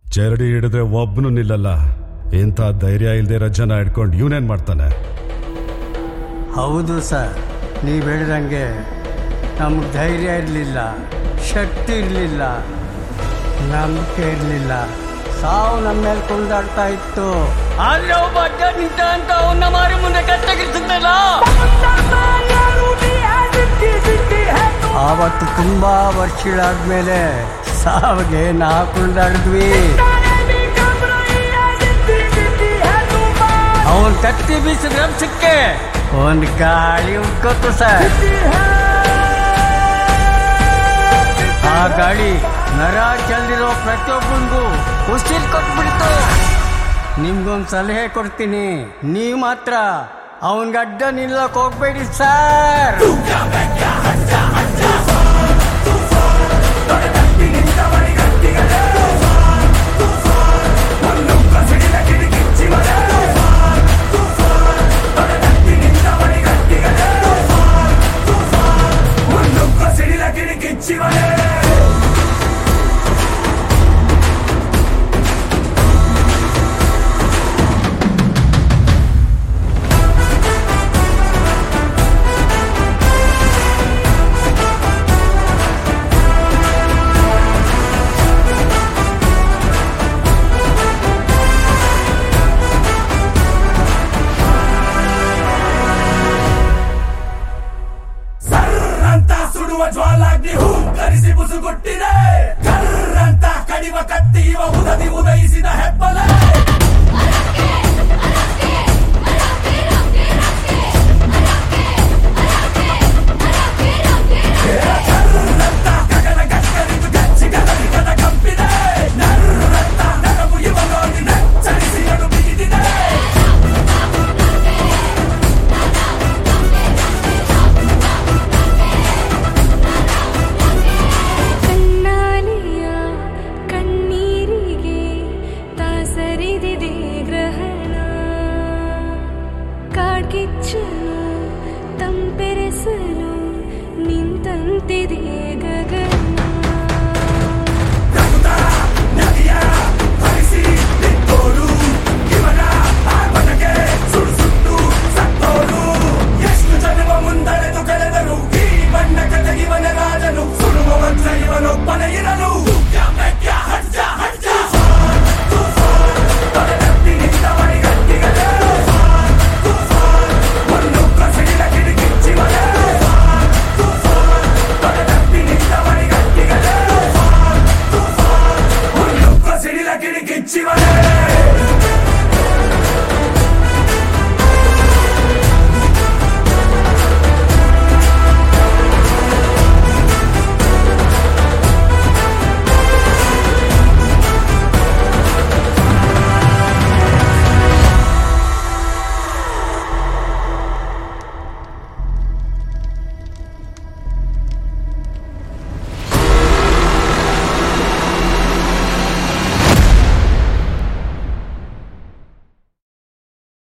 ಚರಡಿ ಹಿಡಿದ್ರೆ ಒಬ್ಬನು ನಿಲ್ಲಲ್ಲ ಇಂಥ ಧೈರ್ಯ ಇಲ್ದೇ ಇರೋ ಜನ ಹಿಡ್ಕೊಂಡು ಇವನೇನ್ ಮಾಡ್ತಾನೆ ಹೌದು ಸರ್ ನೀವು ಹೇಳಿದಂಗೆ ನಮ್ಗೆ ಧೈರ್ಯ ಇರಲಿಲ್ಲ ಶಕ್ತಿ ಇರಲಿಲ್ಲ ನಂಬಿಕೆ ಇರಲಿಲ್ಲ ಸಾವು ನಮ್ಮ ಮೇಲೆ ಕುಣಿದಾಡ್ತಾ ಇತ್ತು ಆದ್ರೆ ಒಬ್ಬ ಅಡ್ಡ ನಿಂತ ಅಂತ ಅವನ್ನ ಮಾರಿ ಮುಂದೆ ಕತ್ತಗಿರ್ತದಲ್ಲ ಆವತ್ತು ತುಂಬಾ ವರ್ಷಗಳಾದ್ಮೇಲೆ ಸಾವಿಗೆ ನಾ ಕುಣಿದಾಡಿದ್ವಿ ಅವನ್ ಕತ್ತಿ ಬೀಸಿದ ರಭಸಕ್ಕೆ ಒಂದ್ ಗಾಳಿ ಉಟ್ಕೋತು ಸರ್ ಆ ಗಾಳಿ ನರ ಚೆಲ್ದಿರೋ ಪ್ರತಿಯೊಬ್ಬನಿಗೂ ಉಸಿರು ಕೊಟ್ಬಿಡ್ತು ನಿಮ್ಗೊಂದ್ ಸಲಹೆ ಕೊಡ್ತೀನಿ ನೀವ್ ಮಾತ್ರ ಅವನ್ಗೆ ಅಡ್ಡ ನಿಲ್ಲಕ್ ಹೋಗ್ಬೇಡಿ ಸರ್ ಸರ್ರಂತ ಸುಡುವ ಜ್ವಾಲಾಗ್ನಿ ಹೂಂಕರಿಸಿ ಬುಸುಗುಟ್ಟಿದೆ ಕರ್ರಂತ ಕಡಿವ ಕತ್ತಿ ಇವ ಉದದಿ ಉದಯಿಸಿದ ಹೆಬ್ಬಲ ಕರ್ರಂತ ಗಗನ ಗಕ್ಕರಿದು ಗಚ್ಚಿ ಗದರಿಗದ ಕಂಪಿದೆ ನರ್ರಂತ ನರವು ಇವ ನೋಡಿ ನಚ್ಚರಿಸಿ ಅಡು ಬಿಗಿದಿದೆ ಕಣ್ಣಾಲಿಯ ಕಣ್ಣೀರಿಗೆ ತಾಸರಿದಿದೆ ಗ್ರಹಣ ಕಾಡ್ಗಿಚ್ಚನು ತಂಪೆರೆಸಲು ನಿಂತಂತಿದೆ ಗಗನ ನದಿಯ ಹರಿಸಿ ನಿಂತೋರು ಇವನ ಆರ್ಭಟಕ್ಕೆ ಸುಡು ಸುಟ್ಟು ಸತ್ತೋರು ಎಷ್ಟು ಜನ್ಮ ಮುಂದಡೆದು ಕಳೆದರು ಈ ಬಣ್ಣಕ ಇವನ ರಾಜನು ಸುಡುವ ಮಂತ್ರ ಇವನೊಬ್ಬನೇ ಇರಲು ಮೆಕ್ಕ ಹಡ್ಜ ಹಡ್ಜ ತೊಡೆದತ್ತಿ ನಿಂತವನಿ ಗಟ್ಟಿಗಲೆ ಒಂದು ಕಸಡಿನ ಕಿಡಿಕಿಚ್ಚಿವಲೆ ತೊಡೆದತ್ತಿ ನಿಂತವನಿ ಗಟ್ಟಿಗಲೆ ಒಂದು ಕಸಡಿನ ಕಿಡಿಕಿಚ್ಚಿವಲೆ